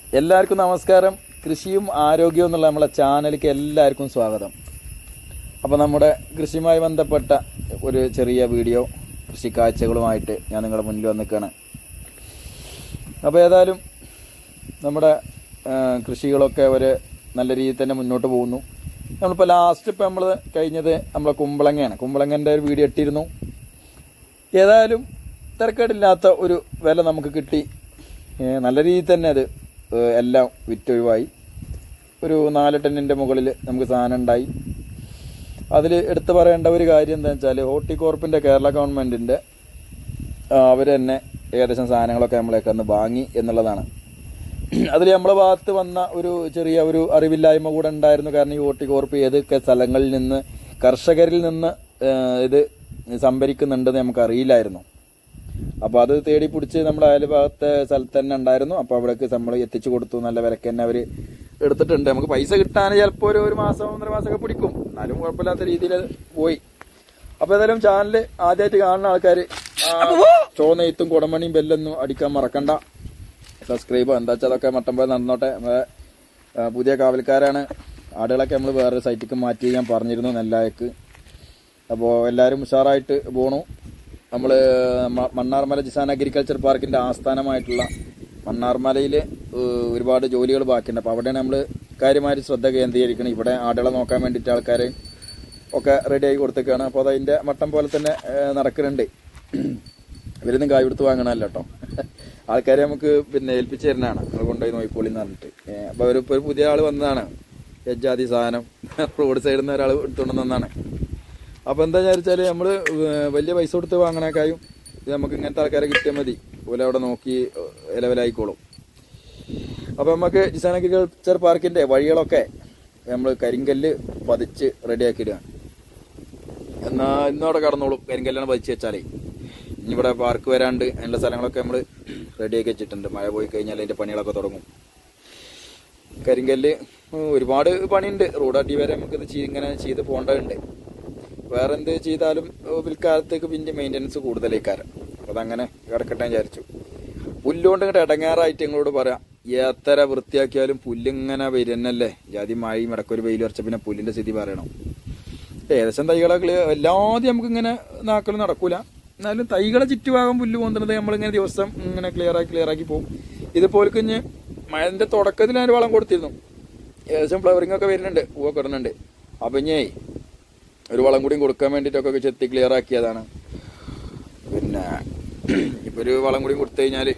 എല്ലാവർക്കും നമസ്കാരം കൃഷിയും ആരോഗ്യവും എന്നുള്ള നമ്മളെ ചാനലിലേക്ക് എല്ലാവർക്കും സ്വാഗതം അപ്പോൾ നമ്മുടെ കൃഷിയുമായി ബന്ധപ്പെട്ട ഒരു ചെറിയ വീഡിയോ കൃഷി കാഴ്ചകളുമായിട്ട് ഞാൻ നിങ്ങളുടെ മുന്നിൽ വന്നിക്കാണ് അപ്പോൾ ഏതായാലും നമ്മുടെ ആ, കൃഷികളൊക്കെ ഒരു നല്ല രീതിയിൽ തന്നെ മുന്നോട്ട് പോകുന്നു നമ്മളിപ്പോൾ ലാസ്റ്റ് ഇപ്പോൾ നമ്മൾ കഴിഞ്ഞത് നമ്മളെ കുമ്പളങ്ങയാണ് കുമ്പളങ്ങൻ്റെ ഒരു വീഡിയോ ഇട്ടിരുന്നു ഏതായാലും തിരക്കേടില്ലാത്ത ഒരു വില നമുക്ക് കിട്ടി ഏ, നല്ല രീതിയിൽ തന്നെ അത് ഏ, എല്ലാം വിറ്റൊഴിവായി ഒരു നാല് ടണ്ണിൻ്റെ മുകളിൽ നമുക്ക് സാധനം ഉണ്ടായി അതിൽ എടുത്തു പറയേണ്ട ഒരു കാര്യം എന്താ വെച്ചാൽ ഹോർട്ടികോർപ്പിൻ്റെ കേരള ഗവൺമെൻറ്റിൻ്റെ അവർ തന്നെ ഏകദേശം സാധനങ്ങളൊക്കെ നമ്മളെയൊക്കെ ഒന്ന് വാങ്ങി എന്നുള്ളതാണ് അതിൽ നമ്മളെ ഭാഗത്ത് വന്ന ഒരു ചെറിയ ഒരു അറിവില്ലായ്മ കൂടെ ഉണ്ടായിരുന്നു കാരണം ഈ ഹോർട്ടികോർപ്പ് ഏതൊക്കെ സ്ഥലങ്ങളിൽ നിന്ന് കർഷകരിൽ നിന്ന് ആ, ഇത് സംഭരിക്കുന്നുണ്ടെന്ന് നമുക്ക് അറിയില്ലായിരുന്നു അപ്പോൾ അത് തേടി പിടിച്ച് നമ്മുടെ അയൽഭാഗത്തെ സ്ഥലത്ത് തന്നെ ഉണ്ടായിരുന്നു അപ്പോൾ അവിടേക്ക് നമ്മൾ എത്തിച്ചു കൊടുത്തു നല്ല വിലക്ക് തന്നെ അവർ എടുത്തിട്ടുണ്ട് നമുക്ക് പൈസ കിട്ടാൻ ചിലപ്പോൾ ഒരു ഒരു മാസം ഒന്നര മാസമൊക്കെ പിടിക്കും എന്നാലും കുഴപ്പമില്ലാത്ത രീതിയിൽ പോയി അപ്പോൾ ഏതായാലും ചാനൽ ആദ്യമായിട്ട് കാണുന്ന ആൾക്കാർ ചോനെയ്ത്തും കുടമണിയും ബെല്ലൊന്നും അടിക്കാൻ മറക്കണ്ട സബ്സ്ക്രൈബ് എന്താ വെച്ചാൽ അതൊക്കെ മട്ടം പോലെ നടന്നോട്ടെ നമ്മളെ, ആ, പുതിയ കാവൽക്കാരാണ് ആടുകളൊക്കെ നമ്മൾ വേറെ സൈറ്റിക്ക് മാറ്റി ഞാൻ പറഞ്ഞിരുന്നു നെല്ലായക്ക് അപ്പോൾ എല്ലാവരും ഉഷാറായിട്ട് പോണു നമ്മൾ മണ്ണാർമല ജിസാൻ അഗ്രികൾച്ചർ പാർക്കിന്റെ ആസ്ഥാനമായിട്ടുള്ള മണ്ണാർമലയിൽ ഒരുപാട് ജോലികൾ ബാക്കിയുണ്ട് അപ്പോൾ അവിടെയാണ് നമ്മൾ കാര്യമായിട്ട് ശ്രദ്ധ കേന്ദ്രീകരിക്കണം ഇവിടെ ആടുകളെ നോക്കാൻ വേണ്ടിയിട്ട് ആൾക്കാർ ഒക്കെ റെഡിയായി കൊടുത്തേക്കാണ് അപ്പോൾ അത് അതിൻ്റെ മട്ടം പോലെ തന്നെ ഏഹ്, നടക്കുന്നുണ്ട് ഇവരൊന്നും കായ് കൊടുത്ത് വാങ്ങണമല്ല കേട്ടോ ആൾക്കാരെ നമുക്ക് പിന്നെ ഏൽപ്പിച്ചു തരുന്നതാണ് നമ്മൾ കൊണ്ടുപോയി നോക്കിക്കോളി എന്ന് പറഞ്ഞിട്ട് ഏഹ്, അപ്പോൾ ഒരു ഇപ്പോൾ ഒരു പുതിയ ആൾ വന്നതാണ് യജ്ജാതി സാധനം റോഡ് സൈഡിൽ നിന്ന് ഒരാൾ എടുത്തുകൊണ്ട് വന്നതാണ് അപ്പോൾ എന്താ വിചാരിച്ചാൽ നമ്മൾ വലിയ പൈസ കൊടുത്ത് വാങ്ങണേക്കായും ഇത് നമുക്ക് ഇങ്ങനത്തെ ആൾക്കാരെ കിട്ടിയാൽ മതി ഓല അവിടെ നോക്കി ലെവലായിക്കോളും അപ്പോൾ നമുക്ക് ജിസാൻ അഗ്രികൾച്ചർ പാർക്കിന്റെ വഴികളൊക്കെ നമ്മൾ കരിങ്കല്ല് പതിച്ച് റെഡിയാക്കിയിടുക എന്നാ ഇന്നവിടെ കടന്നോളും കരിങ്കല്ലാണ് പതിച്ച് വെച്ചാലേ ഇനി ഇവിടെ പാർക്ക് വരാണ്ട് അതിനുള്ള സ്ഥലങ്ങളൊക്കെ നമ്മൾ റെഡിയാക്കി വെച്ചിട്ടുണ്ട് മഴ പോയി കഴിഞ്ഞാൽ അതിന്റെ പണികളൊക്കെ തുടങ്ങും കരിങ്കല്ല് ഉം, ഒരുപാട് പണിയുണ്ട് റോഡാട്ടി വരെ നമുക്ക് ഇത് ചെയ്ത് ഇങ്ങനെ ചെയ്ത് പോകേണ്ടതുണ്ട് വേറെ എന്ത് ചെയ്താലും ഏഹ്, പിൽക്കാലത്തേക്ക് പിന്നെ മെയിൻ്റനൻസ് കൂടുതലേക്കാരം അപ്പോൾ അതങ്ങനെ കിടക്കട്ടെ എന്ന് വിചാരിച്ചു പുല്ലുകൊണ്ട് ഇങ്ങോട്ട് ഇടങ്ങാറായിട്ട് ഞങ്ങളോട് പറയാം എത്ര വൃത്തിയാക്കിയാലും പുല്ലിങ്ങനെ വരുന്നല്ലേ ജാതി മഴയും ഇടക്കൊരു വെയിൽ വരച്ച പിന്നെ പുല്ലിന്റെ സ്ഥിതി പറയണം ഏകദേശം തൈകളൊക്കെ എല്ലാതും നമുക്ക് ഇങ്ങനെ നാക്കലും നടക്കൂല എന്നാലും തൈകളെ ചുറ്റുഭാഗം പുല്ല് പോകുന്നത് നമ്മളിങ്ങനെ ദിവസം ഇങ്ങനെ ക്ലിയർ ആക്കി ക്ലിയർ ആക്കി പോകും ഇതുപോലെ കുഞ്ഞ് മഴന്റെ തുടക്കത്തിൽ ഞാൻ ഒരു വളം കൊടുത്തിരുന്നു ഏകദേശം ഫ്ലവറിംഗ് ഒക്കെ വരുന്നുണ്ട് പൂവൊക്കെ ഇടുന്നുണ്ട് അപ്പൊ ഇനി ഒരു വളം കൂടിയും കൊടുക്കാൻ വേണ്ടിയിട്ടൊക്കെ ചെത്തി ക്ലിയർ ആക്കിയതാണ് പിന്നെ ഇപ്പൊ ഒരു വളം കൂടി കൊടുത്തു കഴിഞ്ഞാല്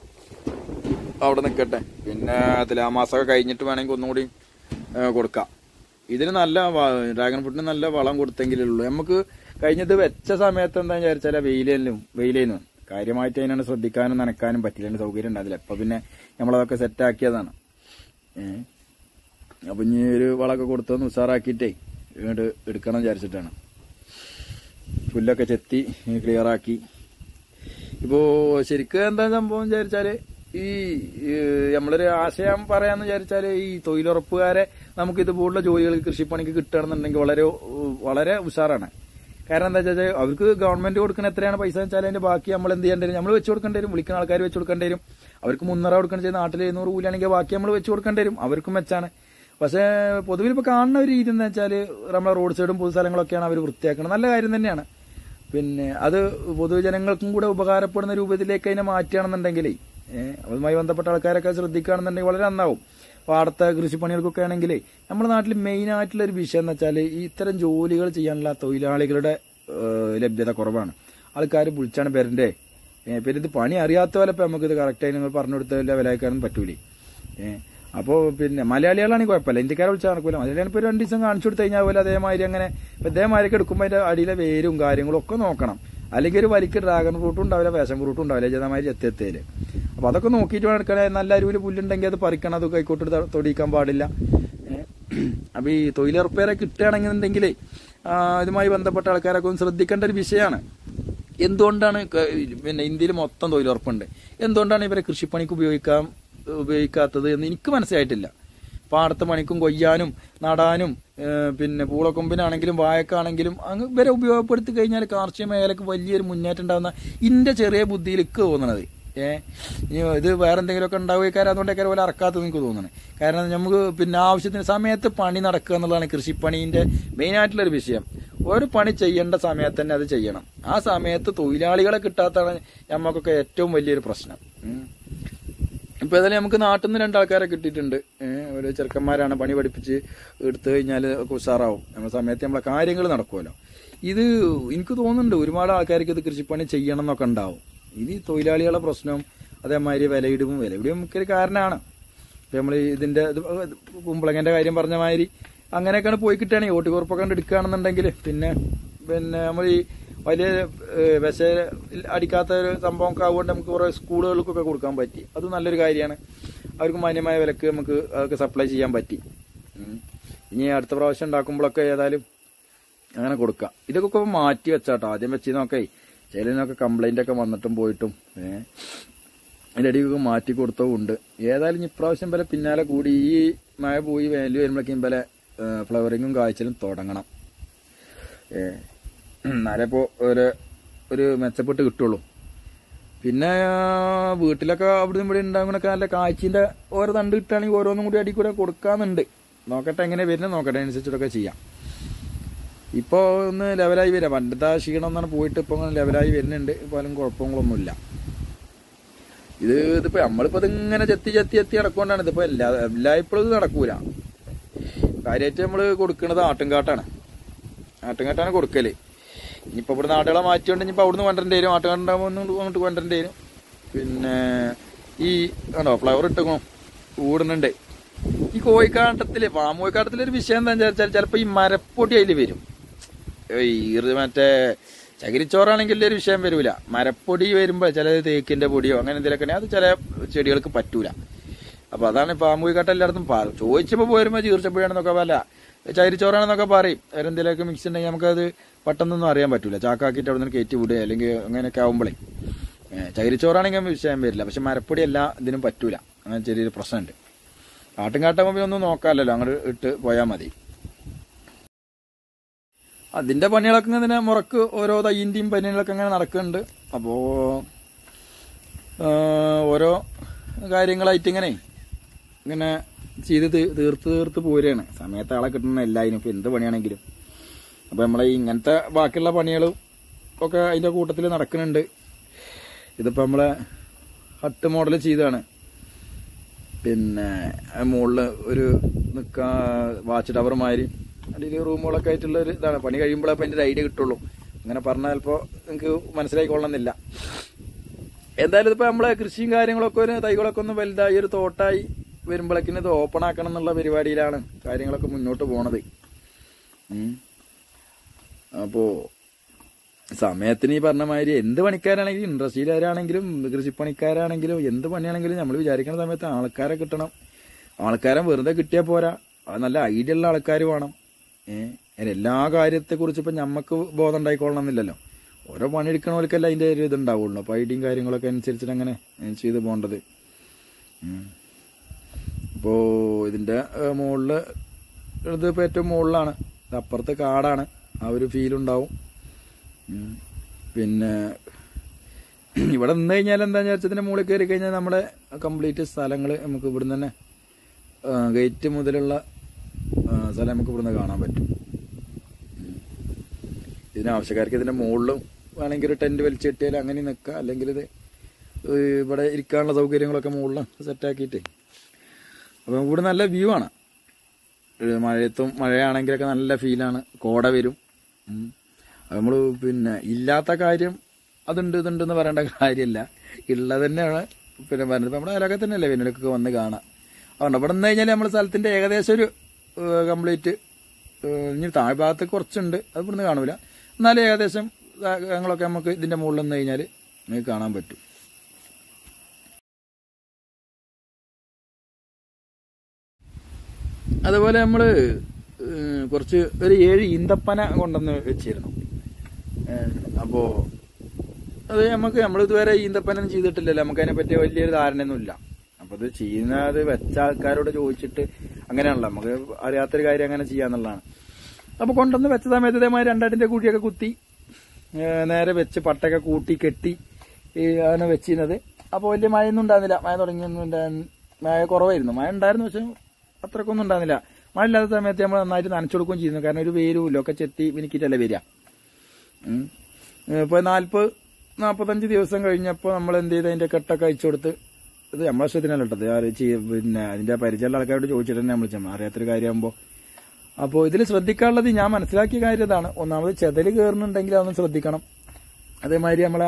അവിടെ നിൽക്കട്ടെ പിന്നെ തുലാമാസമൊക്കെ കഴിഞ്ഞിട്ട് വേണമെങ്കിൽ ഒന്നും കൂടി ഏ, കൊടുക്കാം ഇതിന് നല്ല വ- ഡ്രാഗൺ ഫ്രൂട്ടിന് നല്ല വളം കൊടുത്തെങ്കിലേ ഉള്ളൂ നമുക്ക് കഴിഞ്ഞത് വെച്ച സമയത്ത് എന്താ വിചാരിച്ചാൽ വെയിലും വെയിലേന്നു കാര്യമായിട്ട് അതിനാണ് ശ്രദ്ധിക്കാനും നനക്കാനും പറ്റില്ല സൗകര്യം ഉണ്ടാവില്ല അപ്പൊ പിന്നെ നമ്മളതൊക്കെ സെറ്റ് ആക്കിയതാണ് ഏഹ് അപ്പൊ ഇനി ഒരു വളമൊക്കെ കൊടുത്തൊന്ന് ഉഷാറാക്കിയിട്ടേ ഇങ്ങോട്ട് എടുക്കണം വിചാരിച്ചിട്ടാണ് പുല്ലൊക്കെ ചെത്തി ക്ലിയർ ആക്കി ഇപ്പോ ശരിക്കും എന്താ സംഭവം വിചാരിച്ചാല് ഈ ഏഹ്, നമ്മളൊരു ആശയം പറയാന്ന് വിചാരിച്ചാല് ഈ തൊഴിലുറപ്പുകാരെ നമുക്ക് ഇതുപോലുള്ള ജോലികൾ കൃഷിപ്പണിക്ക് കിട്ടുകയാണെന്നുണ്ടെങ്കിൽ വളരെ ഉ- വളരെ ഉഷാറാണ് കാരണം എന്താ വെച്ചാൽ അവർക്ക് ഗവൺമെന്റ് കൊടുക്കുന്ന എത്രയാണ് പൈസ വെച്ചാൽ അതിന്റെ ബാക്കി നമ്മൾ എന്ത് ചെയ്യേണ്ടി വരും നമ്മൾ വെച്ച് കൊടുക്കേണ്ടി വരും വിളിക്കുന്ന ആൾക്കാർ വെച്ച് കൊടുക്കേണ്ടി വരും അവർക്ക് മുന്നറ കൊടുക്കണം ചെയ്ത് നാട്ടിൽ എഴുന്നൂറ് കൂലിയാണെങ്കിൽ ബാക്കി നമ്മൾ വെച്ച് കൊടുക്കേണ്ടി വരും അവർക്കും മെച്ചാണ് പക്ഷേ പൊതുവിൽ ഇപ്പൊ കാണുന്ന ഒരു രീതി എന്താ വെച്ചാൽ നമ്മളെ റോഡ് സൈഡും പൊതുസ്ഥലങ്ങളൊക്കെയാണ് അവർ വൃത്തിയാക്കുന്നത് നല്ല കാര്യം തന്നെയാണ് പിന്നെ അത് പൊതുജനങ്ങൾക്കും കൂടെ ഉപകാരപ്പെടുന്ന രൂപത്തിലേക്ക് അതിനെ മാറ്റുകയാണെന്നുണ്ടെങ്കിലേ ഏഹ് അതുമായി ബന്ധപ്പെട്ട ആൾക്കാരൊക്കെ ശ്രദ്ധിക്കുകയാണെന്നുണ്ടെങ്കിൽ വളരെ നന്നാവും പാടത്തെ കൃഷിപ്പണികൾക്കൊക്കെ ആണെങ്കിലേ നമ്മുടെ നാട്ടിൽ മെയിൻ ആയിട്ടുള്ള ഒരു വിഷയം എന്ന് വെച്ചാൽ ഈ ഇത്തരം ജോലികൾ ചെയ്യാനുള്ള തൊഴിലാളികളുടെ ഏഹ് ലഭ്യത കുറവാണ് ആൾക്കാർ വിളിച്ചാണ് പേരന്റെ പിന്നെ ഇത് പണി അറിയാത്ത പോലെ ഇപ്പൊ നമുക്കിത് കറക്റ്റായി നിങ്ങൾ പറഞ്ഞു കൊടുത്ത ലെവലാക്കാനൊന്നും പറ്റൂലേ ഏഹ് അപ്പോൾ പിന്നെ മലയാളികളാണെങ്കിൽ കുഴപ്പമില്ല ഇന്ത്യക്കാരെ വിളിച്ചാൽ നടക്കൂല മലയാളികൾ ഇപ്പോൾ രണ്ട് ദിവസം കാണിച്ചു കൊടുത്തു കഴിഞ്ഞാൽ പോലെ അതേമാതിരി അങ്ങനെ ഇപ്പൊ ഇതേമാതിരിയൊക്കെ എടുക്കുമ്പോൾ അതിന്റെ അടിയിലെ വേരും കാര്യങ്ങളും ഒക്കെ നോക്കണം അല്ലെങ്കിൽ ഒരു വലിക്ക് ഡ്രാഗൺ ഫ്രൂട്ടും ഉണ്ടാവില്ല ഫാഷൻ ഫ്രൂട്ടും ഉണ്ടാവില്ല ചെയ്തമാതിരി എത്തിയെത്തേല് അപ്പൊ അതൊക്കെ നോക്കിയിട്ട് വേണം എടുക്കണേ നല്ല അരുവിൽ പുല്ലുണ്ടെങ്കിൽ അത് പറിക്കണം അത് കൈക്കോട്ട് ത- തൊടിയിക്കാൻ പാടില്ല ഏഹ് അപ്പൊ ഈ തൊഴിലുറപ്പേരെ കിട്ടുകയാണെന്നുണ്ടെങ്കിലേ ഇതുമായി ബന്ധപ്പെട്ട ആൾക്കാരൊക്കെ ഒന്ന് ശ്രദ്ധിക്കേണ്ട ഒരു വിഷയമാണ് എന്തുകൊണ്ടാണ് ക- പിന്നെ ഇന്ത്യയിൽ മൊത്തം തൊഴിലുറപ്പുണ്ട് എന്തുകൊണ്ടാണ് ഇവരെ കൃഷിപ്പണിക്ക് ഉപയോഗിക്കാൻ ഉപയോഗിക്കാത്തത് എന്ന് എനിക്ക് മനസ്സിലായിട്ടില്ല പാടത്ത് പണിക്കും കൊയ്യാനും നടാനും ഏഹ് പിന്നെ പൂളക്കൊമ്പിനാണെങ്കിലും വായക്കാണെങ്കിലും അങ്ങ് ഇവരെ ഉപയോഗപ്പെടുത്തി കഴിഞ്ഞാൽ കാർഷിക മേഖലക്ക് വലിയൊരു മുന്നേറ്റം ഉണ്ടാകുന്ന ഇന്റെ ചെറിയ ബുദ്ധിയിൽ ഇക്ക് തോന്നണത് ഏ ഇനി ഇത് വേറെ എന്തെങ്കിലുമൊക്കെ ഉണ്ടാവുകയാൽ അതുകൊണ്ടൊക്കെ പോലെ ഇറക്കാത്തത് എനിക്ക് തോന്നുന്നു കാരണം നമുക്ക് പിന്നെ ആവശ്യത്തിന് സമയത്ത് പണി നടക്കുക എന്നുള്ളതാണ് കൃഷിപ്പണീന്റെ മെയിൻ ആയിട്ടുള്ള ഒരു വിഷയം ഒരു പണി ചെയ്യേണ്ട സമയത്ത് തന്നെ അത് ചെയ്യണം ആ സമയത്ത് തൊഴിലാളികളെ കിട്ടാത്തതാണ് നമുക്കൊക്കെ ഏറ്റവും വലിയൊരു പ്രശ്നം ഉം. ഇപ്പൊ ഏതായാലും നമുക്ക് നാട്ടിൽ നിന്ന് രണ്ടാൾക്കാരെ കിട്ടിയിട്ടുണ്ട് ഏഹ് ഒരു ചെറുക്കന്മാരാണ് പണി പഠിപ്പിച്ച് എടുത്തു കഴിഞ്ഞാൽ ഒക്കെ ഉഷാറാവും നമ്മുടെ സമയത്ത് നമ്മളെ കാര്യങ്ങൾ നടക്കുമല്ലോ ഇത് എനിക്ക് തോന്നുന്നുണ്ട് ഒരുപാട് ആൾക്കാർക്ക് ഇത് കൃഷിപ്പണി ചെയ്യണം എന്നൊക്കെ ഉണ്ടാവും ഇത് ഈ തൊഴിലാളികളെ പ്രശ്നം അതേമാതിരി വിലയിടും വിലയിടും ഒക്കെ ഒരു കാരണമാണ് ഇപ്പൊ നമ്മൾ ഇതിന്റെ ഇത് കുമ്പളങ്ങന്റെ കാര്യം പറഞ്ഞ മാതിരി അങ്ങനെയൊക്കെയാണ് പോയി കിട്ടുകയാണെങ്കിൽ ഓട്ടുകുറപ്പൊക്കെ കണ്ട് എടുക്കുകയാണെന്നുണ്ടെങ്കിൽ പിന്നെ പിന്നെ നമ്മൾ ഈ വലിയ ഏഹ്, വിശ അടിക്കാത്ത ഒരു സംഭവം ഒക്കെ ആവുകൊണ്ട് നമുക്ക് കുറെ സ്കൂളുകൾക്കൊക്കെ കൊടുക്കാൻ പറ്റി അത് നല്ലൊരു കാര്യമാണ് അവർക്ക് മാന്യമായ വിലക്ക് നമുക്ക് അതൊക്കെ സപ്ലൈ ചെയ്യാൻ പറ്റി ഉം. ഇനി അടുത്ത പ്രാവശ്യം ഉണ്ടാക്കുമ്പോഴൊക്കെ ഏതായാലും അങ്ങനെ കൊടുക്കാം ഇതൊക്കെ ഇപ്പൊ മാറ്റി വെച്ചാട്ടോ ആദ്യം വെച്ചിരുന്നൊക്കെ ചിലതിനൊക്കെ കംപ്ലൈന്റ് ഒക്കെ വന്നിട്ടും പോയിട്ടും ഏഹ് അതിന്റെ അടിയൊക്കെ മാറ്റി കൊടുത്തതും ഉണ്ട് ഏതായാലും ഇനി ഇപ്രാവശ്യം വരെ പിന്നാലെ കൂടി ഈ മഴ പോയി വേനൽ വരുമ്പോഴേക്കും വരെ ഫ്ലവറിങ്ങും കായ്ച്ചലും തുടങ്ങണം ഏഹ് എന്നാലേ ഇപ്പോ ഒരു ഒരു മെച്ചപ്പെട്ട് കിട്ടുള്ളൂ പിന്നെ ആ, വീട്ടിലൊക്കെ അവിടെ ഇവിടെ ഉണ്ടാകുന്നൊക്കെ നല്ല കാഴ്ചന്റെ ഓരോ തണ്ട് കിട്ടുകയാണെങ്കിൽ ഓരോന്നും കൂടി അടി കൂടെ കൊടുക്കാന്നുണ്ട് നോക്കട്ടെ എങ്ങനെ വരുന്നത് നോക്കട്ടെ അനുസരിച്ചിട്ടൊക്കെ ചെയ്യാം ഇപ്പൊ ഒന്ന് ലെവലായി വരാം പണ്ടത്തെ ആ ക്ഷീണം എന്നാണ് പോയിട്ട് ഇപ്പൊ ഒന്ന് ലെവലായി വരുന്നുണ്ട് പോലും കുഴപ്പങ്ങളൊന്നുമില്ല ഇത് ഇതിപ്പോ നമ്മളിപ്പോ ഇതിങ്ങനെ ചെത്തി ചെത്തി ചെത്തി നടക്കൊണ്ടാണ് ഇതിപ്പോ എല്ലാ എല്ലായ്പ്പോഴും ഇത് നടക്കൂല കാര്യമായിട്ട് നമ്മള് കൊടുക്കുന്നത് ആട്ടുംകാട്ടാണ് ആട്ടുംകാട്ടാണ് കൊടുക്കല് ഇനിയിപ്പോ ഇവിടെ നാടുകളെ മാറ്റിയോണ്ട് ഇനിയിപ്പോ അവിടുന്ന് കൊണ്ടുവരേണ്ടി വരും ആട്ടുകാട്ടുണ്ടാകുമ്പോൾ അങ്ങോട്ട് കൊണ്ടുവരേണ്ടി വരും പിന്നെ ഈ ആണോ ഫ്ലവർ ഇട്ടുക്കോ കൂടുന്നുണ്ട് ഈ കോഴിക്കാട്ടത്തില് ഫാം കോഴിക്കാട്ടത്തിലെ ഒരു വിഷയം എന്താ വെച്ചാൽ ചിലപ്പോ ഈ മരപ്പൊടി അതിൽ വരും ഈ ഇത് മറ്റേ ചകിരിച്ചോറാണെങ്കിൽ ഒരു വിഷയം വരൂല മരപ്പൊടി വരുമ്പോ ചില തേക്കിന്റെ പൊടിയോ അങ്ങനെ എന്തെങ്കിലുമൊക്കെ ഉണ്ടെങ്കിൽ അത് ചില ചെടികൾക്ക് പറ്റൂല അപ്പൊ അതാണ് ഫാം കോഴിക്കാട്ടം എല്ലായിടത്തും പറ ചോദിച്ചപ്പോ പോരുമ്പോ ചീർച്ചപ്പൊടിയാണെന്നൊക്കെ പല ചകിരിച്ചോറാണെന്നൊക്കെ പറയും വേറെ എന്തെങ്കിലുമൊക്കെ മിക്സ് ഉണ്ടെങ്കിൽ നമുക്കത് പെട്ടെന്നൊന്നും അറിയാൻ പറ്റൂല ചാക്കാക്കിയിട്ട് അവിടെ നിന്ന് കയറ്റി വിടുക അല്ലെങ്കിൽ അങ്ങനെയൊക്കെ ആവുമ്പോഴേ ചകിരിച്ചോറാണെങ്കിൽ വിഷയം വരില്ല പക്ഷെ മരപ്പൊടി എല്ലാ ഇതിനും പറ്റൂല അങ്ങനെ ചെറിയൊരു പ്രശ്നമുണ്ട് കാട്ടും കാട്ടാകുമ്പോൾ ഒന്നും നോക്കാമല്ലോ അങ്ങോട്ട് ഇട്ട് പോയാൽ മതി അതിന്റെ പണികളൊക്കെ ഇങ്ങനെ മുറക്ക് ഓരോ തയ്യന്റെയും പണികളൊക്കെ അങ്ങനെ നടക്കുന്നുണ്ട് അപ്പോ ആ, ഓരോ കാര്യങ്ങളായിട്ട് ഇങ്ങനെ ഇങ്ങനെ ചെയ്ത് തീ- തീർത്ത് തീർത്ത് പോരുകയാണ് സമയത്ത് ആളെ കിട്ടുന്ന എല്ലാതിനും ഇപ്പൊ എന്ത് പണിയാണെങ്കിലും അപ്പൊ നമ്മളെ ഈ ഇങ്ങനത്തെ ബാക്കിയുള്ള പണികളും ഒക്കെ അതിന്റെ കൂട്ടത്തിൽ നടക്കുന്നുണ്ട് ഇതിപ്പോ നമ്മളെ ഹട്ട് മോഡൽ ചെയ്തതാണ് പിന്നെ മുകളില് ഒരു നിക്കാ വാച്ച് ടവർ മാതിരി അതിൽ റൂമുകളൊക്കെ ആയിട്ടുള്ള ഒരു ഇതാണ് പണി കഴിയുമ്പോഴേ അപ്പൊ അതിന്റെ ഒരു ഐഡിയ കിട്ടുള്ളൂ അങ്ങനെ പറഞ്ഞാൽ ചിലപ്പോ നിങ്ങൾക്ക് മനസ്സിലായിക്കൊള്ളണമെന്നില്ല എന്തായാലും ഇതിപ്പോ നമ്മളെ കൃഷിയും കാര്യങ്ങളൊക്കെ ഒരു തൈകളൊക്കെ ഒന്ന് വലുതായി ഒരു തോട്ടായി വരുമ്പോഴേക്കിന് ഇത് ഓപ്പൺ ആക്കണം എന്നുള്ള പരിപാടിയിലാണ് കാര്യങ്ങളൊക്കെ മുന്നോട്ട് പോണത് ഉം. അപ്പോ സമയത്തിന് ഈ പറഞ്ഞ മാതിരി എന്ത് പണിക്കാരാണെങ്കിലും ഇൻഡസ്ട്രിയിലാരാണെങ്കിലും കൃഷിപ്പണിക്കാരാണെങ്കിലും എന്ത് പണിയാണെങ്കിലും നമ്മൾ വിചാരിക്കുന്ന സമയത്ത് ആൾക്കാരെ കിട്ടണം ആൾക്കാരെ വെറുതെ കിട്ടിയാൽ പോരാ അത് നല്ല ഐഡിയ ഉള്ള ആൾക്കാർ വേണം ഏഹ് എല്ലാ കാര്യത്തെ കുറിച്ച് ഇപ്പൊ ഞമ്മക്ക് ബോധം ഉണ്ടായിക്കൊള്ളണം എന്നില്ലല്ലോ ഓരോ പണിയെടുക്കണവർക്കല്ല അതിന്റെ ഒരു ഇതുണ്ടാവുള്ളൂ അപ്പൊ ഐഡിയും കാര്യങ്ങളൊക്കെ അനുസരിച്ചിട്ട് അങ്ങനെ ഏഹ് ചെയ്ത് പോകേണ്ടത് ഉം. ഇപ്പോ ഇതിന്റെ ഏഹ്, മുകളില് ഇതിപ്പോ ഏറ്റവും മുകളിലാണ് ഇത് അപ്പുറത്ത് കാടാണ് ആ ഒരു ഫീൽ ഉണ്ടാവും ഉം. പിന്നെ ഇവിടെ നിന്ന് കഴിഞ്ഞാൽ എന്താന്ന് വെച്ചാൽ ഇതിന്റെ മുകളിൽ കയറി കഴിഞ്ഞാൽ നമ്മുടെ കംപ്ലീറ്റ് സ്ഥലങ്ങൾ നമുക്ക് ഇവിടുന്ന് തന്നെ ഗേറ്റ് മുതലുള്ള ആ, സ്ഥലം നമുക്ക് ഇവിടുന്ന് കാണാൻ പറ്റും ഉം. ഇതിന് ആവശ്യക്കാർക്ക് ഇതിന്റെ മുകളിലും വേണമെങ്കിൽ ഒരു ടെന്റ് വലിച്ചു കെട്ടിയാൽ അങ്ങനെ നിൽക്കാം അല്ലെങ്കിൽ ഇത് ഏ, ഇവിടെ ഇരിക്കാനുള്ള സൗകര്യങ്ങളൊക്കെ മുകളിൽ സെറ്റാക്കിയിട്ട് അപ്പം ഇവിടെ നല്ല വ്യൂ ആണ് ഒരു മഴയത്തും മഴയാണെങ്കിലൊക്കെ നല്ല ഫീലാണ് കോട വരും ഉം. അത് നമ്മള് പിന്നെ ഇല്ലാത്ത കാര്യം അതുണ്ട് ഇതുണ്ട് എന്ന് പറയേണ്ട കാര്യമില്ല ഉള്ളത് തന്നെയാണ് പിന്നെ പറഞ്ഞത് ഇപ്പൊ നമ്മുടെ അയലൊക്കെ തന്നെയല്ലേ പിന്നീടൊക്കെ വന്ന് കാണാം അതുകൊണ്ട് ഇവിടെ നിന്ന് കഴിഞ്ഞാൽ നമ്മുടെ സ്ഥലത്തിന്റെ ഏകദേശം ഒരു കംപ്ലീറ്റ് ഇനി താഴ്ഭാഗത്ത് കുറച്ചുണ്ട് അത് ഇവിടുന്ന് കാണൂല എന്നാലും ഏകദേശം ഞങ്ങളൊക്കെ നമുക്ക് ഇതിന്റെ മുകളിൽ നിന്ന് കഴിഞ്ഞാൽ നിങ്ങൾക്ക് കാണാൻ പറ്റും അതുപോലെ നമ്മള് ഏഹ്, കുറച്ച് ഒരു ഏഴ് ഈന്തപ്പന കൊണ്ടുവന്ന് വെച്ചിരുന്നു ഏഹ്, അപ്പോ അത് നമുക്ക് നമ്മൾ ഇതുവരെ ഈന്തപ്പനം ചെയ്തിട്ടില്ലല്ലോ നമുക്ക് അതിനെ പറ്റി വലിയൊരു ധാരണയൊന്നുമില്ല അപ്പൊ ഇത് ചെയ്യുന്നത് വെച്ച ആൾക്കാരോട് ചോദിച്ചിട്ട് അങ്ങനെയാണല്ലോ നമുക്ക് അറിയാത്തൊരു കാര്യം അങ്ങനെ ചെയ്യാന്നുള്ളതാണ് അപ്പൊ കൊണ്ടുവന്ന് വെച്ച സമയത്ത് ഇതേമാതിരി രണ്ടാട്ടിന്റെ കൂട്ടിയൊക്കെ കുത്തി ഏഹ്, നേരെ വെച്ച് പട്ടയൊക്കെ കൂട്ടി കെട്ടി ഈ ആണ് വെച്ചിരുന്നത് അപ്പോൾ വലിയ മഴയൊന്നും ഉണ്ടായിരുന്നില്ല മഴ തുടങ്ങിയൊന്നും ഉണ്ടായിരുന്നു മഴ കുറവായിരുന്നു മഴ ഉണ്ടായിരുന്നു പക്ഷെ അത്രക്കൊന്നും ഉണ്ടായിരുന്നില്ല മഴ ഇല്ലാത്ത സമയത്ത് നമ്മൾ നന്നായിട്ട് നനച്ചു കൊടുക്കുകയും ചെയ്യുന്നു കാരണം ഒരു വേരുമില്ല ഒക്കെ ചെത്തി മിനിക്കിട്ടല്ലേ വരിക ഉം. ഇപ്പൊ നാല്പത് നാൽപ്പത്തഞ്ച് ദിവസം കഴിഞ്ഞപ്പോൾ നമ്മൾ എന്ത് ചെയ്ത് അതിന്റെ കെട്ടൊക്കെ അയച്ചു കൊടുത്ത് ഇത് നമ്മളെ ഇഷ്ടത്തിനല്ല കേട്ടത് ആര് ചെയ്യ- പിന്നെ അതിന്റെ പരിചയമുള്ള ആൾക്കാരോട് ചോദിച്ചിട്ട് തന്നെ നമ്മൾ ചെയ്യണം അറിയാത്തൊരു കാര്യമാകുമ്പോൾ അപ്പോൾ ഇതിൽ ശ്രദ്ധിക്കാനുള്ളത് ഞാൻ മനസ്സിലാക്കിയ കാര്യം ഇതാണ് ഒന്നാമത് ചെതല് കയറുന്നുണ്ടെങ്കിൽ അതൊന്ന് ശ്രദ്ധിക്കണം അതേമാതിരി നമ്മളെ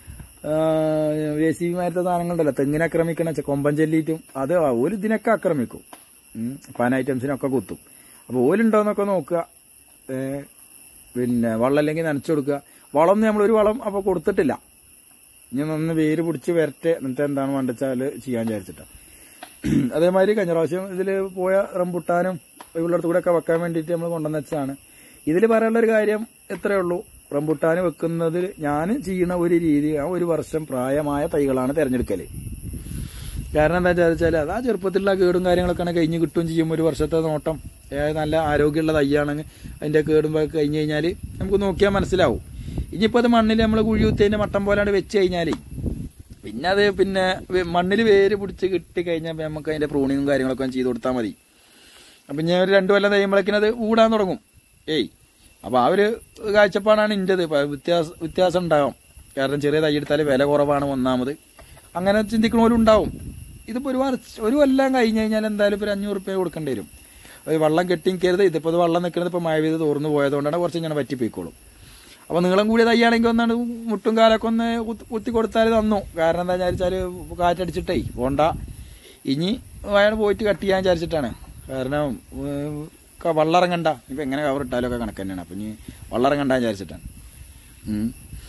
എ സി ബിമാരത്തെ സാധനങ്ങളുണ്ടല്ലോ തെങ്ങിനെ ആക്രമിക്കണ ചെ- കൊമ്പൻ ചെല്ലിയിട്ടും അത് ഒരു ഇതിനൊക്കെ ആക്രമിക്കും ഉം. പാൻ ഐറ്റംസിനൊക്കെ കുത്തും അപ്പോൾ ഓലുണ്ടോന്നൊക്കെ നോക്കുക ഏ, പിന്നെ വള്ളം അല്ലെങ്കിൽ നനച്ചു കൊടുക്കുക വളം നമ്മൾ ഒരു വളം അപ്പോൾ കൊടുത്തിട്ടില്ല ഇനി ഒന്ന് വേര് പിടിച്ച് വരട്ടെ എന്നിട്ട് എന്താണ് വേണ്ടച്ചാൽ ചെയ്യാൻ വിചാരിച്ചിട്ടാ അതേമാതിരി കഴിഞ്ഞ പ്രാവശ്യം ഇതിൽ പോയ റംബുട്ടാനും ഉള്ളിടത്ത് കൂടെ ഒക്കെ വെക്കാൻ വേണ്ടിയിട്ട് നമ്മൾ കൊണ്ടുവന്ന് വെച്ചതാണ് ഇതിൽ പറയാനുള്ള ഒരു കാര്യം എത്രയേ ഉള്ളൂ റംബുട്ടാന് വെക്കുന്നതിൽ ഞാൻ ചെയ്യുന്ന ഒരു രീതി ആ ഒരു വർഷം പ്രായമായ തൈകളാണ് തിരഞ്ഞെടുക്കല് കാരണം എന്താ വെച്ചാൽ അത് ആ ചെറുപ്പത്തിലുള്ള കേടും കാര്യങ്ങളൊക്കെ കഴിഞ്ഞ് കിട്ടുകയും ചെയ്യും ഒരു വർഷത്തെ നോട്ടം ഏ, നല്ല ആരോഗ്യമുള്ള തയ്യാണെങ്കിൽ അതിന്റെ കേടും ഒക്കെ കഴിഞ്ഞ് കഴിഞ്ഞാൽ നമുക്ക് നോക്കിയാൽ മനസ്സിലാവും ഇനിയിപ്പോൾ അത് മണ്ണിൽ നമ്മൾ കുഴി കുത്തിയതിന്റെ മട്ടം പോലാണ്ട് വെച്ച് കഴിഞ്ഞാൽ പിന്നെ അത് പിന്നെ മണ്ണിൽ വേര് പിടിച്ച് കിട്ടി കഴിഞ്ഞാൽ നമുക്ക് അതിന്റെ പ്രൂണിങ്ങും കാര്യങ്ങളൊക്കെ ചെയ്ത് കൊടുത്താൽ മതി അപ്പം ഞാൻ ഒരു രണ്ടു കൊല്ലം കഴിയുമ്പോഴേക്കിനും അത് ഊടാൻ തുടങ്ങും ഏയ് അപ്പോൾ ആ ഒരു കാഴ്ചപ്പാടാണ് ഇൻ്റെത് വ്യത്യാസം വ്യത്യാസം ഉണ്ടാവും കാരണം ചെറിയ തൈ എടുത്താൽ വില കുറവാണ് ഒന്നാമത് അങ്ങനെ ചിന്തിക്കണവരും ഉണ്ടാവും ഇതിപ്പോൾ ഒരു വർഷ ഒരു കൊല്ലം കഴിഞ്ഞ് കഴിഞ്ഞാൽ എന്തായാലും ഇപ്പോൾ ഒരു അഞ്ഞൂറ് റുപ്യ കൊടുക്കേണ്ടി വരും ഒരു വെള്ളം കെട്ടി നിൽക്കരുത് ഇതിപ്പോൾ ഇത് വെള്ളം നിൽക്കുന്നത് ഇപ്പോൾ മഴ പെയ്ത് തോർന്നു പോയതുകൊണ്ടാണ് കുറച്ച് ഇങ്ങനെ പറ്റിപ്പോയിക്കോളും അപ്പോൾ നീളം കൂടിയ തയ്യാണെങ്കിൽ ഒന്നാണ് മുട്ടും കാലൊക്കെ ഒന്ന് കുത്തി- കുത്തി കൊടുത്താൽ തന്നു കാരണം എന്താ വിചാരിച്ചാൽ കാറ്റടിച്ചിട്ടേ പോണ്ട ഇനി അയാൾ പോയിട്ട് കട്ട് ചെയ്യാൻ വിചാരിച്ചിട്ടാണ് കാരണം ഏഹ്, ക- വള്ളറങ്ങണ്ട ഇപ്പം എങ്ങനെ കവർ ഇട്ടാലൊക്കെ കണക്ക് തന്നെയാണ് അപ്പം ഇനി വള്ളറങ്ങണ്ട വിചാരിച്ചിട്ടാണ് ഉം.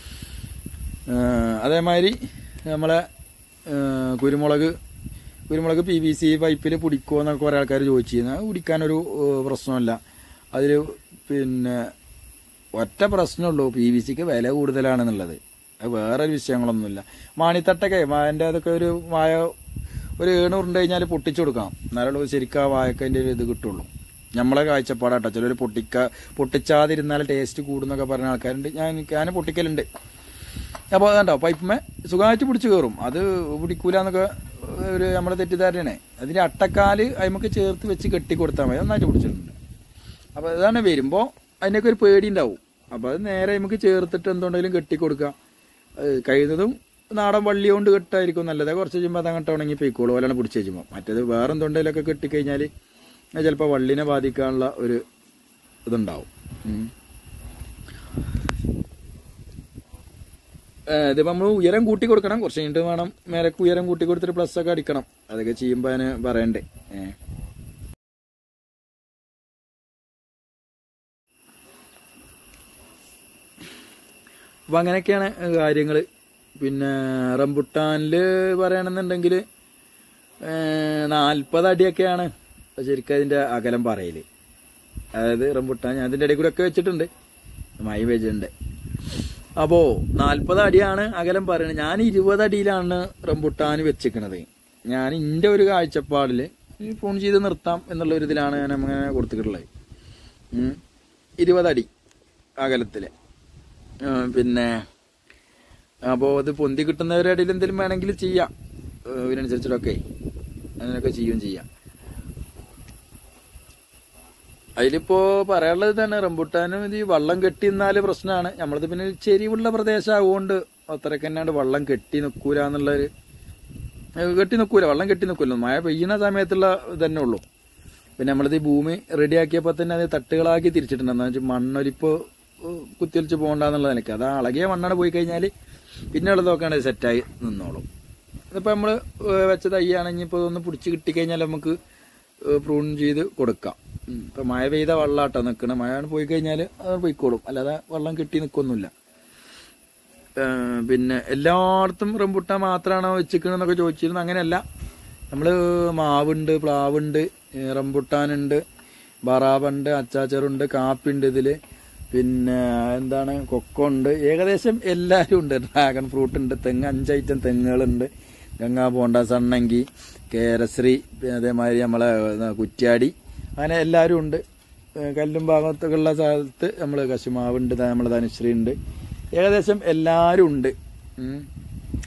ഏഹ്, അതേമാതിരി നമ്മളെ ഏഹ്, കുരുമുളക് കുരുമുളക് പി വി സി പൈപ്പിൽ പിടിക്കുമോ എന്നൊക്കെ കുറേ ആൾക്കാർ ചോദിച്ചിരുന്നു അത് പിടിക്കാനൊരു ഏഹ്, പ്രശ്നമല്ല അതിൽ പിന്നെ ഒറ്റ പ്രശ്നമുള്ളൂ പി വി സിക്ക് വില കൂടുതലാണെന്നുള്ളത് അത് വേറെ വിഷയങ്ങളൊന്നുമില്ല മാണിത്തട്ടൊക്കെ അതിൻ്റെ അതൊക്കെ ഒരു വായ ഒരു ഏണൂറുണ്ട് കഴിഞ്ഞാൽ പൊട്ടിച്ചു കൊടുക്കാം എന്നാലുള്ളൂ ശരിക്കും ആ വായക്കതിൻ്റെ ഒരു ഇത് കിട്ടുള്ളൂ നമ്മളെ കാഴ്ചപ്പാടാട്ടോ ചിലർ പൊട്ടിക്ക പൊട്ടിച്ചാതിരുന്നാൽ ടേസ്റ്റ് കൂടുന്നൊക്കെ പറഞ്ഞ ആൾക്കാരുണ്ട് ഞാൻ ഞാൻ പൊട്ടിക്കലുണ്ട് അപ്പോൾ അതുണ്ടോ പൈപ്പുമേ സുഖമായിട്ട് പിടിച്ച് കയറും അത് പിടിക്കൂല എന്നൊക്കെ ഒരു നമ്മളെ തെറ്റിദ്ധാരണയാണ് അതിന്റെ അട്ടക്കാല് അതിമക്ക് ചേർത്ത് വെച്ച് കെട്ടി കൊടുത്താൽ മതി നന്നായിട്ട് പിടിച്ചിട്ടുണ്ട് അപ്പോൾ അതാണ് വരുമ്പോൾ അതിനൊക്കെ ഒരു പേടി ഉണ്ടാവും അപ്പോൾ അത് നേരെ നമുക്ക് ചേർത്തിട്ട് എന്തുണ്ടെങ്കിലും കെട്ടി കൊടുക്കുക അത് കഴിയുന്നതും നാടൻ വള്ളി കൊണ്ട് കെട്ടായിരിക്കും നല്ലത് കുറച്ച് കഴിയുമ്പോൾ അത് അങ്ങോട്ട് ഉണങ്ങി പോയിക്കോളും ഒരാളെ പിടിച്ച് കഴിയുമ്പോൾ മറ്റേത് വേറെ എന്തുണ്ടെങ്കിലൊക്കെ കെട്ടിക്കഴിഞ്ഞാൽ ചിലപ്പോൾ വള്ളിനെ ബാധിക്കാനുള്ള ഒരു ഇതുണ്ടാവും ഉം. ഏഹ് ഇതിപ്പോ നമ്മൾ ഉയരം കൂട്ടി കൊടുക്കണം കുറച്ച് കഴിഞ്ഞിട്ട് വേണം മേലക്ക് ഉയരം കൂട്ടി കൊടുത്തിട്ട് പ്ലസ് ഒക്കെ അടിക്കണം അതൊക്കെ ചെയ്യുമ്പോ അതിന് പറയണ്ടേ ഏഹ് അപ്പൊ അങ്ങനെയൊക്കെയാണ് കാര്യങ്ങൾ പിന്നെ റംബുട്ടാനില് പറയണമെന്നുണ്ടെങ്കിൽ നാൽപ്പത് അടിയൊക്കെയാണ് ശരിക്കും അതിന്റെ അകലം പറയല് അതായത് റംബുട്ടാൻ ഞാൻ അതിന്റെ ഇടയിൽ കൂടെ ഒക്കെ വെച്ചിട്ടുണ്ട് മൈ വെച്ചിട്ടുണ്ട് അപ്പോ നാൽപ്പത് അടിയാണ് അകലം പറയുന്നത് ഞാൻ ഇരുപത് അടിയിലാണ് റംബുട്ടാൻ വെച്ചിരിക്കണത് ഞാൻ ഇന്റെ ഒരു കാഴ്ചപ്പാടില് ഈ ഫോൺ ചെയ്ത് നിർത്താം എന്നുള്ള ഒരു ഇതിലാണ് ഞാൻ അങ്ങനെ കൊടുത്തിട്ടുള്ളത് ഉം. ഇരുപതടി അകലത്തില് ഉം, പിന്നെ അപ്പോൾ അത് പൊന്തി കിട്ടുന്നവരുടെ ഇടയിൽ എന്തെങ്കിലും വേണമെങ്കിൽ ചെയ്യാം ഏഹ് ഇതിനനുസരിച്ചിട്ടൊക്കെ അങ്ങനെയൊക്കെ ചെയ്യുകയും ചെയ്യാം അതിലിപ്പോ പറയാനുള്ളത് തന്നെ റംബുട്ടാനും ഇത് ഈ വള്ളം കെട്ടി നിന്നാല് പ്രശ്നമാണ് നമ്മളത് പിന്നെ ഒരു ചെരിവുള്ള പ്രദേശമാകൊണ്ട് അത്രയ്ക്ക് തന്നെയാണ് വള്ളം കെട്ടി നിൽക്കൂല എന്നുള്ളൊരു ഏഹ് കെട്ടി നിൽക്കൂല വള്ളം കെട്ടി നിൽക്കൂല മഴ പെയ്യുന്ന സമയത്തുള്ള ഇതന്നെ ഉള്ളൂ പിന്നെ നമ്മളിത് ഈ ഭൂമി റെഡിയാക്കിയപ്പോൾ തന്നെ അത് തട്ടുകളാക്കി തിരിച്ചിട്ടുണ്ട് എന്താ വെച്ചാൽ മണ്ണൊലിപ്പ് ഏഹ് കുത്തിയൊലിച്ച് പോകണ്ടെന്നുള്ള നിലയ്ക്ക് അത് അളകിയ മണ്ണാണ് പോയി കഴിഞ്ഞാൽ പിന്നെ ഉള്ളതൊക്കെയാണ് സെറ്റായി നിന്നോളും ഇതിപ്പോൾ നമ്മൾ വെച്ച തയ്യാണെങ്കിൽ ഇപ്പോൾ ഇതൊന്ന് പിടിച്ച് കിട്ടിക്കഴിഞ്ഞാൽ നമുക്ക് പ്രൂൺ ചെയ്ത് കൊടുക്കാം ഉം. ഇപ്പൊ മഴ പെയ്ത വെള്ളാട്ടോ നിൽക്കണ മഴ പോയി കഴിഞ്ഞാൽ അത് പോയിക്കോളും അല്ലാതെ വെള്ളം കെട്ടി നിൽക്കൊന്നുമില്ല ഏഹ് പിന്നെ എല്ലായിടത്തും റംബുട്ടാൻ മാത്രമാണോ വെച്ചിക്കണെന്നൊക്കെ ചോദിച്ചിരുന്നു അങ്ങനെയല്ല നമ്മൾ മാവുണ്ട് പ്ലാവുണ്ട് ഏഹ് റംബുട്ടാനുണ്ട് ബറാബുണ്ട് അച്ചാച്ചറുണ്ട് കാപ്പിണ്ട് ഇതില് പിന്നെ എന്താണ് കൊക്കോ ഉണ്ട് ഏകദേശം എല്ലാവരും ഉണ്ട് ഡ്രാഗൺ ഫ്രൂട്ട് ഉണ്ട് തെങ്ങ് അഞ്ച് ഐറ്റം തെങ്ങുകളുണ്ട് ഗംഗാ പോണ്ട സണ്ണങ്കി കേരശ്രീ പിന്നെ അതേമാതിരി നമ്മളെ ഏഹ്, കുറ്റ്യാടി അങ്ങനെ എല്ലാവരും ഉണ്ട് ഏഹ്, കല്ലും ഭാഗത്തൊക്കെ ഉള്ള സ്ഥലത്ത് നമ്മൾ കശുമാവുണ്ട് നമ്മളെ ധനുശ്രീ ഉണ്ട് ഏകദേശം എല്ലാവരും ഉണ്ട് ഉം.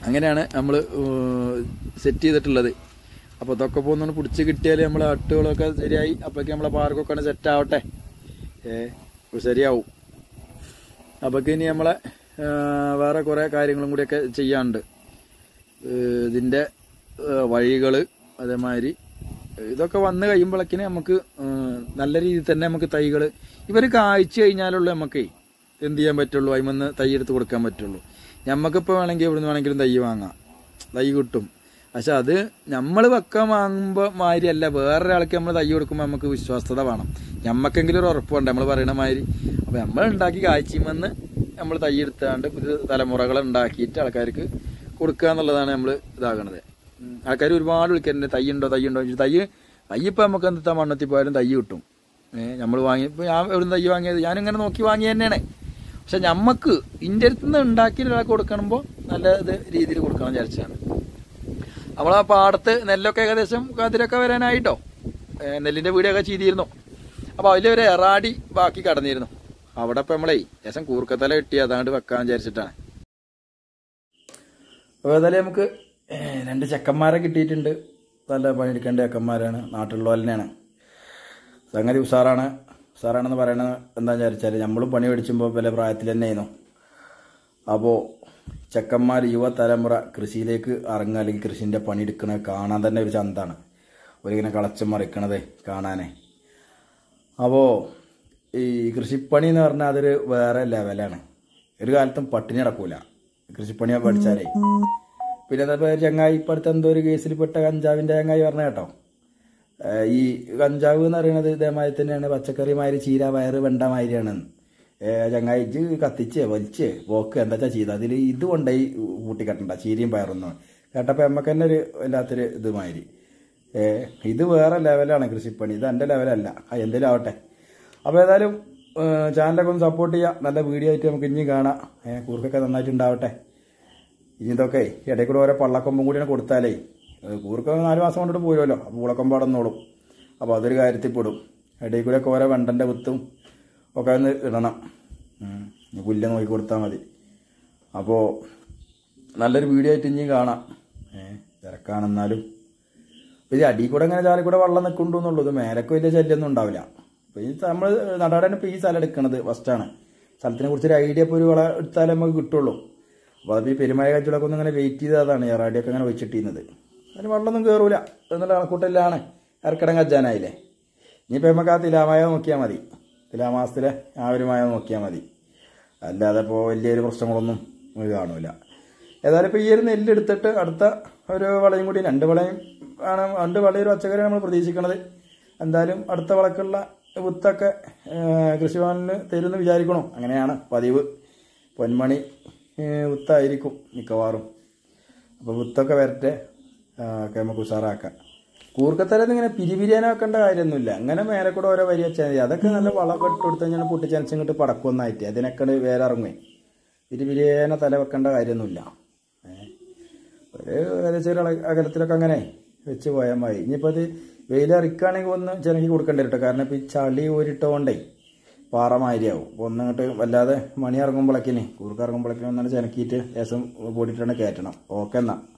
അങ്ങനെയാണ് നമ്മൾ സെറ്റ് ചെയ്തിട്ടുള്ളത് അപ്പോൾ ഇതൊക്കെ പോകുന്ന പിടിച്ച് കിട്ടിയാൽ നമ്മളെ അട്ടുകളൊക്കെ ശരിയായി അപ്പോഴേക്ക് നമ്മളെ പാർക്കൊക്കെ ഒന്ന് സെറ്റ് ആവട്ടെ ഏ ഇപ്പൊ ശരിയാവും അപ്പോഴേക്ക് ഇനി നമ്മളെ ആ, വേറെ കുറേ കാര്യങ്ങളും കൂടിയൊക്കെ ചെയ്യാനുണ്ട് ഏഹ് ഇതിന്റെ വഴികൾ അതേമാതിരി ഇതൊക്കെ വന്നു കഴിയുമ്പോഴേക്കിന് നമുക്ക് ഏഹ് നല്ല രീതിയിൽ തന്നെ നമുക്ക് തൈകൾ ഇവർ കായ്ച്ചു കഴിഞ്ഞാലുള്ള നമുക്ക് എന്ത് ചെയ്യാൻ പറ്റുള്ളൂ അതിമന്ന് തൈ എടുത്ത് കൊടുക്കാൻ പറ്റുള്ളൂ ഞമ്മക്കിപ്പോൾ വേണമെങ്കിൽ ഇവിടുന്ന് വേണമെങ്കിലും തൈ വാങ്ങാം തൈ കിട്ടും പക്ഷെ അത് നമ്മൾ വെക്കാൻ വാങ്ങുമ്പോൾ മാതിരിയല്ല വേറൊരാൾക്ക് നമ്മൾ തൈ കൊടുക്കുമ്പോൾ നമുക്ക് വിശ്വാസത വേണം ഞമ്മക്കെങ്കിലും ഒരു ഉറപ്പ് വേണ്ട നമ്മൾ പറയണ മാതിരി അപ്പോൾ നമ്മൾ ഉണ്ടാക്കി കാഴ്ചയുമെന്ന് നമ്മൾ തൈ എടുത്താണ്ട് പുതിയ തലമുറകൾ ഉണ്ടാക്കിയിട്ട് ആൾക്കാർക്ക് കൊടുക്കുക എന്നുള്ളതാണ് നമ്മൾ ഇതാകണത് ആൾക്കാർ ഒരുപാട് വിളിക്കാറുണ്ട് തൈ ഉണ്ടോ തൈ ഉണ്ടോ ചോദിച്ചു തൈ തൈ ഇപ്പം നമുക്ക് എന്താ മണ്ണത്തിൽ പോയാലും തൈ കിട്ടും ഏഹ് നമ്മൾ വാങ്ങി ഇപ്പം ഞാൻ എവിടെ തൈ വാങ്ങിയത് ഞാനിങ്ങനെ നോക്കി വാങ്ങി തന്നെയാണ് പക്ഷെ ഞമ്മക്ക് ഇൻ്റെ അടുത്ത് നിന്ന് ഉണ്ടാക്കി ഒരാൾക്ക് കൊടുക്കണമ്പോൾ നല്ല ഇത് രീതിയിൽ കൊടുക്കണം വിചാരിച്ചാണ് നമ്മളാ പാടത്ത് നെല്ലൊക്കെ ഏകദേശം കതിരൊക്കെ വരാനായിട്ടോ ഏഹ് നെല്ലിന്റെ വീടൊക്കെ ചെയ്തിരുന്നു അപ്പോൾ അതിൽ ഒരു എറാടി ബാക്കി കടന്നിരുന്നു അവിടെ ഇപ്പം നമ്മളേ ലേശം കൂർക്കത്തല കിട്ടി അതാണ്ട് വെക്കാൻ വിചാരിച്ചിട്ടാണ് അപ്പോൾ ഏതായാലും നമുക്ക് ഏഹ്, രണ്ട് ചെക്കന്മാരെ കിട്ടിയിട്ടുണ്ട് നല്ല പണിയെടുക്കേണ്ട ചെക്കന്മാരാണ് നാട്ടിലുള്ള തന്നെയാണ് സംഗതി ഉഷാറാണ് ഉഷാറാണെന്ന് പറയണത് എന്താണെന്ന് വിചാരിച്ചാൽ നമ്മളും പണി മേടിച്ചുമ്പോൾ പല പ്രായത്തിൽ തന്നെയായിരുന്നു അപ്പോൾ ചെക്കന്മാർ യുവതലമുറ കൃഷിയിലേക്ക് ഇറങ്ങുക അല്ലെങ്കിൽ കൃഷിൻ്റെ പണിയെടുക്കണത് കാണാൻ തന്നെ ഒരു ചന്താണ് ഒരിങ്ങനെ കളച്ച് മറിക്കണത് കാണാനേ അപ്പോൾ ഈ കൃഷിപ്പണി എന്ന് പറഞ്ഞാൽ അതൊരു വേറെ ലെവലാണ് ഒരു കാലത്തും പട്ടിണി നടക്കൂല കൃഷിപ്പണിയൊക്കെ പഠിച്ചാലേ പിന്നെ എന്താ ഇപ്പൊ ചങ്ങായി ഇപ്പം അടുത്ത് എന്തോ ഒരു കേസിൽ പെട്ട കഞ്ചാവിൻ്റെ ചങ്ങായി പറഞ്ഞ കേട്ടോ ഏഹ് ഈ കഞ്ചാവ് എന്ന് പറയുന്നത് ഇതേമാതിരി തന്നെയാണ് പച്ചക്കറി മാതിരി ചീര വയറ് വെണ്ട മാതിരിയാണ് ചങ്ങായി ഇജ്ജ് കത്തിച്ച് വലിച്ച് പോക്ക് എന്താ വെച്ചാൽ ചെയ്ത് അതിൽ ഇത് കൊണ്ടുപോയി കൂട്ടിക്കെട്ടണ്ട ചീരയും പയറൊന്നും കേട്ടപ്പോൾ നമുക്ക് തന്നെ ഒരു വല്ലാത്തൊരു ഇത് മാതിരി ഏഹ് ഇത് വേറെ ലെവലാണ് കൃഷിപ്പണി ഇത് എൻ്റെ ലെവലല്ല ആ എന്തെങ്കിലും ആവട്ടെ അപ്പോൾ ഏതായാലും ഏഹ് ചാനലൊക്കെ ഒന്ന് സപ്പോർട്ട് ചെയ്യാം നല്ല വീഡിയോ ആയിട്ട് നമുക്ക് ഇനിയും കാണാം ഏഹ് കൂർക്കൊക്കെ നന്നായിട്ട് ഉണ്ടാവട്ടെ ഇനി ഇതൊക്കെ ഇടയിൽ കൂടെ ഓരോ പള്ളക്കൊമ്പും കൂടിയാണ് കൊടുത്താലേ ഏഹ് കൂർക്ക് നാല് മാസം കൊണ്ടിട്ട് പോരുമല്ലോ അപ്പോൾ പൂളക്കൊമ്പ് അടന്നോളും അപ്പോൾ അതൊരു കാര്യത്തിൽ പെടും ഇടയിൽ കൂടെ ഒക്കെ ഓരോ വെണ്ടൻ്റെ വിത്തും ഒക്കെ ഒന്ന് ഇടണം ഉം. ഇനി പുല്ല് നോക്കി കൊടുത്താൽ മതി അപ്പോൾ നല്ലൊരു വീഡിയോ ആയിട്ട് ഇനിയും കാണാം ഏഹ് തിരക്കാണെന്നാലും അപ്പോൾ ഈ അടിയിൽ കൂടെ ഇങ്ങനെ ചാലിൽ കൂടെ വെള്ളം നിൽക്കുന്നുള്ളൂ ഇത് മേലക്ക് വലിയ ശല്യമൊന്നും ഉണ്ടാവില്ല അപ്പോൾ ഈ നമ്മൾ നടാടാണ് ഇപ്പോൾ ഈ സ്ഥലം എടുക്കണത് ഫസ്റ്റാണ് സ്ഥലത്തിനെ കുറിച്ചൊരു ഐഡിയ ഇപ്പോൾ ഒരു വള എടുത്താലേ നമുക്ക് കിട്ടുള്ളൂ അപ്പോൾ അതിപ്പോൾ ഈ പെരുമായ കച്ചവടമൊക്കെ ഒന്ന് ഇങ്ങനെ വെയിറ്റ് ചെയ്തതാണ് എറാടിയൊക്കെ അങ്ങനെ വെച്ചിട്ടിരുന്നത് അതിന് വെള്ളമൊന്നും കയറൂല എന്നുള്ള കണക്കൂട്ടലിലാണ് ഇറക്കിടം കജ്ജാനായില്ലേ ഇനിയിപ്പോൾ നമുക്ക് ആ തിലാമായ നോക്കിയാൽ മതി തുലാമാസത്തിലെ ആ ഒരു മഴ നോക്കിയാൽ മതി അല്ലാതെ ഇപ്പോൾ വലിയൊരു പ്രശ്നങ്ങളൊന്നും ഇത് കാണൂല ഏതായാലും ഇപ്പോൾ ഈ ഒരു നെല്ല് എടുത്തിട്ട് അടുത്ത ഒരു വളയും കൂടി രണ്ട് വളയും ആണ് രണ്ട് വളയും ഒരു പച്ചക്കറി നമ്മൾ പ്രതീക്ഷിക്കുന്നത് എന്തായാലും അടുത്ത വളക്കുള്ള വിത്തൊക്കെ ഏഹ്, കൃഷിഭവനിൽ തരുമെന്ന് വിചാരിക്കണോ അങ്ങനെയാണ് പതിവ് പൊന്മണി ഏഹ്, വിത്തായിരിക്കും മിക്കവാറും അപ്പോൾ വിത്തൊക്കെ വരട്ടെ ആ, ഒക്കെ നമുക്ക് ഉഷാറാക്കാം കൂർക്കത്തരന്ന് ഇങ്ങനെ പിരിപിരിയാനാക്കേണ്ട കാര്യമൊന്നുമില്ല അങ്ങനെ മേലെ കൂടെ ഓരോ വരി വെച്ചാൽ മതി അതൊക്കെ നല്ല വളമൊക്കെ ഇട്ട് കൊടുത്തു കഴിഞ്ഞാൽ പൊട്ടിച്ചനച്ചിങ്ങോട്ട് പടക്കൊന്നായിട്ട് അതിനൊക്കെ വേറെ ഇറങ്ങുമേ പിരിപിരിയേന തല വെക്കേണ്ട കാര്യമൊന്നുമില്ല ഏ. ഒരു ഏകദേശം ഒരു അള- അകലത്തിലൊക്കെ അങ്ങനെ വെച്ച് പോയാൽ മതി ഇനിയിപ്പോൾ അത് വെയിലിറക്കുകയാണെങ്കിൽ ഒന്ന് ചിലക്ക് കൊടുക്കേണ്ടി വരും കേട്ടോ കാരണം ഇപ്പോൾ ഈ ചളി ഊരിട്ടോണ്ടേ പാറ മാതിരിയാവും അപ്പോൾ ഒന്നിങ്ങോട്ട് വല്ലാതെ മണി ഇറങ്ങുമ്പോഴേക്കിന് കൂർക്ക് ഇറങ്ങുമ്പോഴേക്കിനും ഒന്നാണ് ചിലക്കിയിട്ട് ശേഷം പൊടിയിട്ടാണ് കയറ്റണം ഓക്കെ എന്നാ